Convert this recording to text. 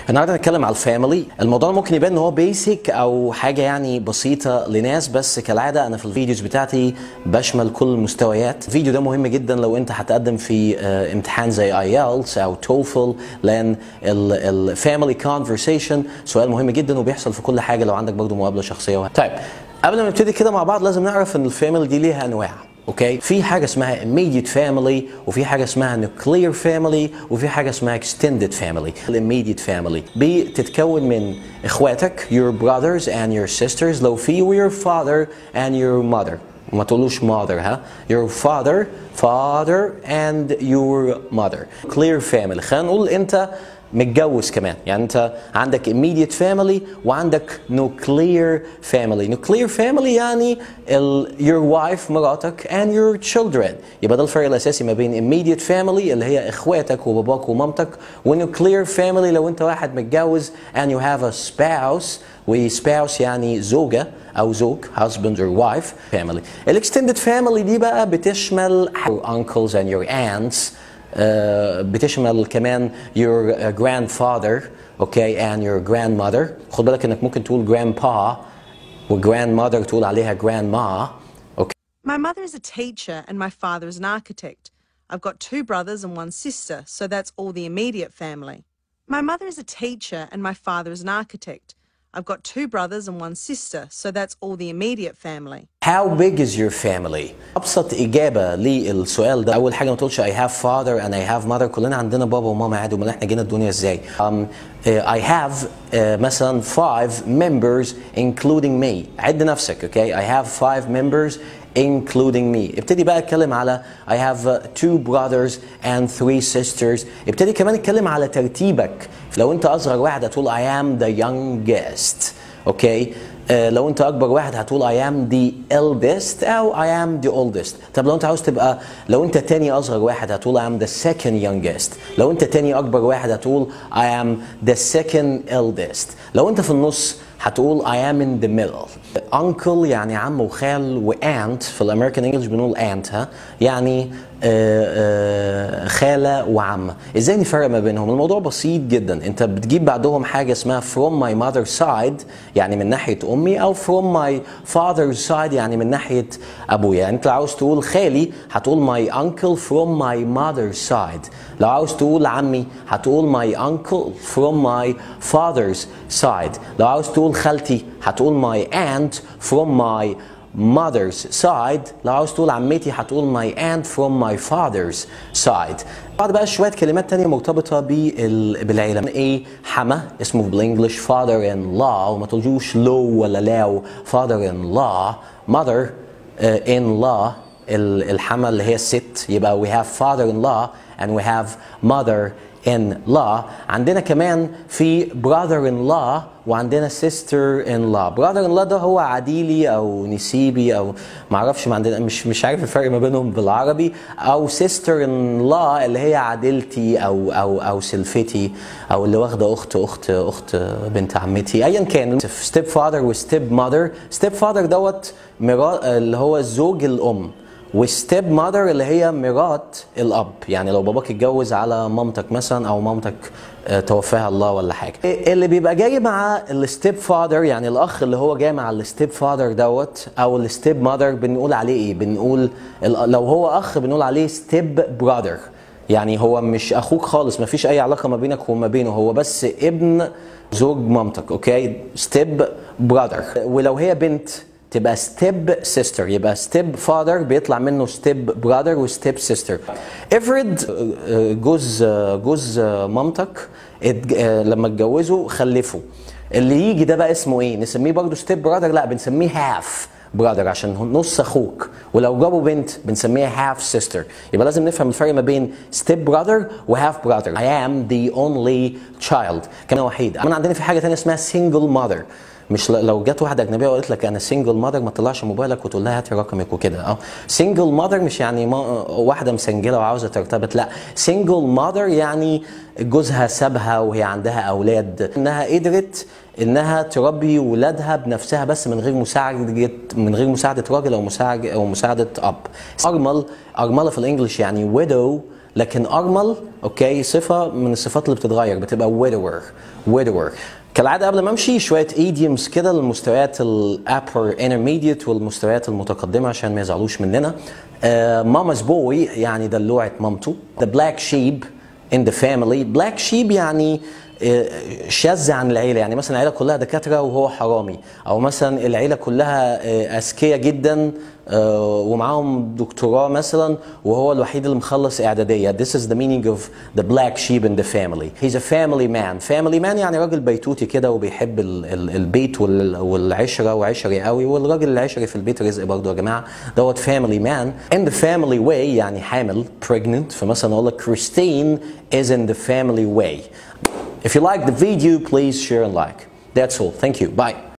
النهارده هنتكلم على الفاميلي الموضوع ممكن يبان ان هو بيسك او حاجه يعني بسيطه لناس بس كالعاده انا في الفيديوز بتاعتي بشمل كل المستويات الفيديو ده مهم جدا لو انت هتقدم في آه، امتحان زي ايلتس او توفل لان الفاميلي كونفرسيشن سؤال مهم جدا وبيحصل في كل حاجه لو عندك برضو مقابله شخصيه وه- طيب قبل ما نبتدي كده مع بعض لازم نعرف ان الفاميلي دي ليها انواع اوكي في حاجه اسمها immediate family وفي حاجه اسمها nuclear family وفي حاجه اسمها extended family immediate family بتتكون من اخواتك your brothers and your sisters لو في و your father and your mother وما تقولوش mother ها your father father and your mother clear family خلينا نقول انت متجوز كمان يعني انت عندك immediate family وعندك nuclear family nuclear family يعني ال, your wife مراتك and your children يبقى ده الفرق الاساسي ما بين immediate family اللي هي اخواتك وباباك ومامتك و nuclear family لو انت واحد متجوز and you have a spouse و spouse يعني زوجة أو زوج husband or wife family ال extended family دي بقى بتشمل your uncles and your aunts آه، بتشمل كمان your uh, grandfather okay and your grandmother خد بالك انك ممكن تقول grandpa و grandmother تقول عليها grandma okay My mother is a teacher and my father is an architect. I've got two brothers and one sister, so that's all the immediate family. My mother is a teacher and my father is an architect. I've got two brothers and one sister, so that's all the immediate family. How big is your family? أبسط إجابة للسؤال ده أول حاجة ما تقولش I have father and I have mother كلنا عندنا بابا وماما عادي أمال إحنا جينا الدنيا إزاي؟ Um, uh, I have uh, مثلا five members including me عد نفسك okay I have five members including me ابتدي بقى اتكلم على I have uh, two brothers and three sisters ابتدي كمان اتكلم على ترتيبك لو انت اصغر واحد هتقول I am the youngest اوكي آه، لو انت اكبر واحد هتقول I am the eldest او I am the oldest طب لو انت عاوز تبقى لو انت تاني اصغر واحد هتقول I am the second youngest لو انت تاني اكبر واحد هتقول I am the second eldest لو انت في النص هتقول I am in the middle uncle يعني عم وخال وaunt في الامريكان انجلش بنقول aunt ها يعني آه، آه، خالة وعم ازاي نفرق ما بينهم الموضوع بسيط جدا انت بتجيب بعدهم حاجة اسمها from my mother's side يعني من ناحية امي او from my father's side يعني من ناحية ابويا يعني انت لو عاوز تقول خالي هتقول my uncle from my mother's side لو عاوز تقول عمي هتقول my uncle from my father's side لو عاوز تقول خالتي هتقول my aunt from my mother's side لو عاوز تقول عمتي هتقول my aunt from my father's side بعد بقى شوية كلمات تانية مرتبطة بال- بالعيلة ايه حما اسمه بالانجلش father in law وما تقولوش لو ولا لاو father in law mother uh, in law ال- الحما اللي هي الست يبقى we have father in law and we have mother in law عندنا كمان في brother in law وعندنا sister in law brother in law ده هو عديلي او نسيبي او معرفش ما عندنا مش مش عارف الفرق ما بينهم بالعربي او sister in law اللي هي عديلتي او او او سلفتي او اللي واخده اخت اخت اخت بنت عمتي ايا كان step father و step mother step father دوت مرا اللي هو زوج الام وستيب ماذر اللي هي مرات الاب يعني لو باباك اتجوز على مامتك مثلا او مامتك آه، توفاها الله ولا حاجه اللي بيبقى جاي مع الستيب فاذر يعني الاخ اللي هو جاي مع الستيب فاذر دوت او الستيب ماذر بنقول عليه ايه بنقول ال- لو هو اخ بنقول عليه ستيب براذر يعني هو مش اخوك خالص ما فيش اي علاقه ما بينك وما بينه هو بس ابن زوج مامتك اوكي ستيب براذر ولو هي بنت تبقى ستيب سيستر يبقى ستيب فاذر بيطلع منه ستيب براذر وستيب سيستر افرض آه، جوز آه، جوز آه، مامتك اتج- آه، لما اتجوزوا خلفوا اللي يجي ده بقى اسمه ايه نسميه برضه ستيب براذر لا بنسميه هاف براذر عشان هو نص اخوك ولو جابوا بنت بنسميها هاف سيستر يبقى لازم نفهم الفرق ما بين ستيب براذر وهاف براذر I am the only child كمان وحيد انا عندنا في حاجه ثانيه اسمها سنجل ماذر مش ل- لو جت واحده اجنبيه وقالت لك انا سنجل ماذر ما تطلعش موبايلك وتقول لها هاتي رقمك وكده اه سنجل ماذر مش يعني ما واحده مسنجله وعاوزه ترتبط لا سنجل ماذر يعني جوزها سابها وهي عندها اولاد انها قدرت انها تربي ولادها بنفسها بس من غير مساعده من غير مساعده راجل او مساعده او مساعده اب ارمل ارمله في الانجليش يعني widow لكن ارمل اوكي صفه من الصفات اللي بتتغير بتبقى widower widower كالعاده قبل ما امشي شويه ايديومز كده للمستويات الابر انترميديت والمستويات المتقدمه عشان ما يزعلوش مننا ماما's بوي يعني دلوعه مامته the black sheep in the family black sheep يعني آه، شاذ عن العيله يعني مثلا العيله كلها دكاتره وهو حرامي او مثلا العيله كلها آه، اذكياء جدا آه، ومعاهم دكتوراه مثلا وهو الوحيد اللي مخلص اعداديه this is the meaning of the black sheep in the family he's a family man family man يعني راجل بيتوتي كده وبيحب ال- ال- البيت وال- والعشره وعشري قوي والراجل العشري في البيت رزق برضه يا جماعه دوت family man in the family way يعني حامل pregnant فمثلا اقول لك Christine is in the family way If you like the video, please share and like. That's all. Thank you. Bye.